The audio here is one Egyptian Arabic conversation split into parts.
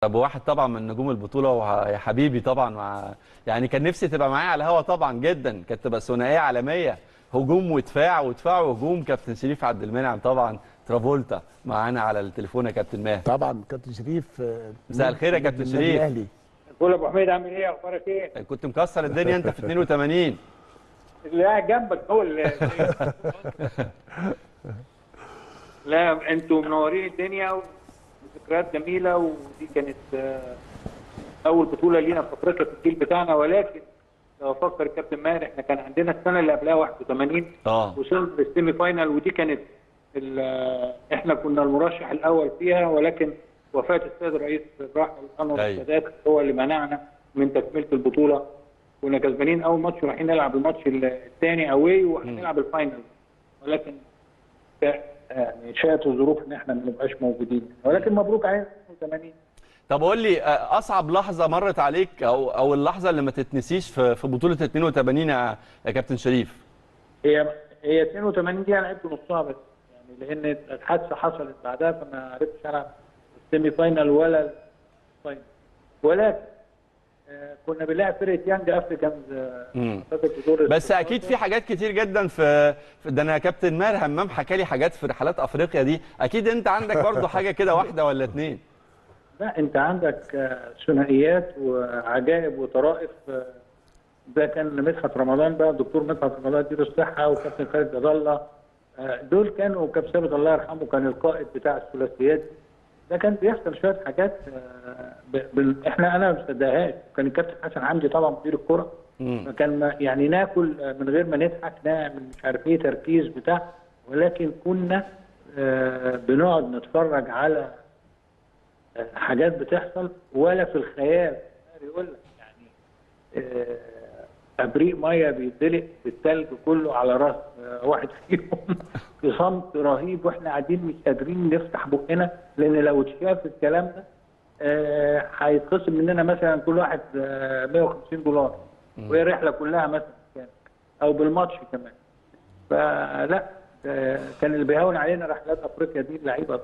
طب واحد طبعا من نجوم البطوله ويا حبيبي طبعا مع يعني كان نفسي تبقى معايا على الهوا طبعا جدا كانت تبقى ثنائيه عالميه هجوم ودفاع ودفاع وهجوم كابتن شريف عبد المنعم طبعا ترافولتا معانا على التليفون يا كابتن ماهر طبعا كابتن شريف آه، مساء الخير يا كابتن النادي شريف. الأهلي. بقول يا ابو حميد عامل ايه اخبارك ايه؟ كنت مكسر الدنيا انت في 82 اللي قاعد جنبك هو اللي لا انتوا منورين الدنيا وذكريات جميله ودي كانت آه، اول بطوله لينا في افريقيا في الجيل بتاعنا ولكن لو افكر الكابتن ماهر احنا كان عندنا السنه اللي قبلها 81 اه وصلنا للسيمي فاينال ودي كانت ال- آه، احنا كنا المرشح الاول فيها ولكن وفاه السيد الرئيس الراحل انور أيوة. السادات هو اللي منعنا من تكمله البطوله كنا كسبانين اول ماتش ورايحين نلعب الماتش الثاني اوي وهنلعب الفاينل ولكن ك- يعني شاءت الظروف ان احنا ما نبقاش موجودين ولكن مبروك علينا 82 طب قول لي آه، اصعب لحظه مرت عليك او او اللحظه اللي ما تتنسيش في في بطوله 82 يا يا كابتن شريف هي هي 82 دي انا لعبت نصها بس يعني لان الحادثه حصلت بعدها فما عرفتش العب السيمي فاينال ولا الفاينل ولكن آه، كنا بنلعب فرقه يانج افريكانز آه، مم. أعتقد في دور بس اكيد في حاجات كتير جدا في في- ده انا كابتن ماهر همام حكى لي حاجات في رحلات افريقيا دي اكيد انت عندك برضو حاجه كده واحده ولا اتنين لا انت عندك آه، ثنائيات وعجائب وطرائف آه، ده كان مدحت رمضان بقى الدكتور مدحت رمضان يديله الصحه وكابتن خالد جد الله آه، دول كانوا كابتن ثابت الله يرحمه كان القائد بتاع الثلاثيات ده كان بيحصل شويه حاجات آه، ب... ب... احنا انا ما مصدقهاش كان الكابتن حسن حمدي طبعا مدير الكره مم. فكان ما- يعني ناكل آه، من غير ما نضحك نعمل مش عارف ايه تركيز بتاع ولكن كنا آه، بنقعد نتفرج على آه، حاجات بتحصل ولا في الخيال يقول لك يعني آه، ابريق ميه بيدلق بالثلج كله على راس آه، واحد فيهم في صمت رهيب واحنا قاعدين مش قادرين نفتح بقنا لان لو اتشاف الكلام ده آه، هيتخصم مننا مثلا كل واحد آه، 150 دولار وهي الرحله كلها مثلا كانت او بالماتش كمان فلا آه، كان اللي بيهون علينا رحلات افريقيا دي اللعيبه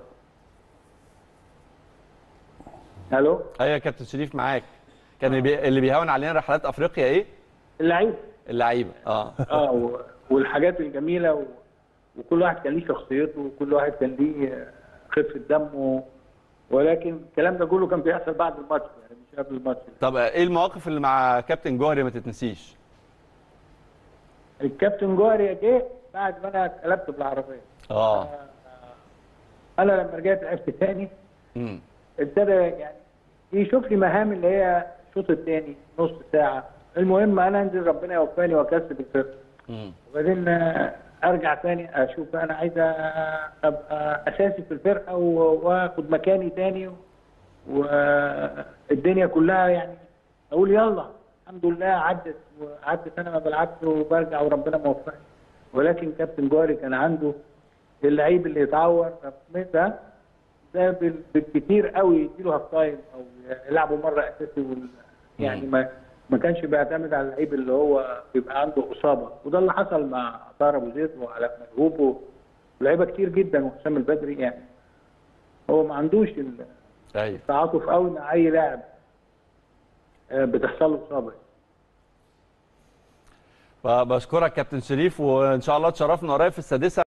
الو ايوه يا كابتن شريف معاك كان اللي بي- اللي بيهون علينا رحلات افريقيا ايه اللعيبه اللعيبه اه اه و- والحاجات الجميله و... وكل واحد كان ليه شخصيته وكل واحد كان ليه آه، خفه دمه ولكن الكلام ده كله كان بيحصل بعد الماتش يعني مش قبل الماتش طب ايه المواقف اللي مع كابتن جوهري ما تتنسيش الكابتن جوهري جه بعد ما انا اتقلبت بالعربيه اه انا لما رجعت لعبت تاني امم ابتدى يعني يشوف لي مهام اللي هي الشوط الثاني نص ساعه المهم انا انزل ربنا يوفقني واكسب الفرقه امم وبعدين آه، ارجع تاني اشوف انا عايز ابقى اساسي في الفرقه و- واخد مكاني تاني والدنيا كلها يعني اقول يلا الحمد لله عدت وقعدت سنه ما بلعبش وبرجع وربنا موفقني ولكن كابتن جوهري كان عنده اللعيب اللي يتعور ده ده بال- بالكتير قوي يديله هاف تايم او يلعبه مره اساسي وال... يعني ما ما كانش بيعتمد على اللعيب اللي هو بيبقى عنده اصابه وده اللي حصل مع طاهر ابو زيد وعلاء ملهوب ولاعيبه كتير جدا وحسام البدري يعني هو ما عندوش ال- ايوه التعاطف قوي مع اي لاعب آه، بتحصل له اصابه فبشكرك كابتن شريف وان شاء الله تشرفنا قريب في السادسه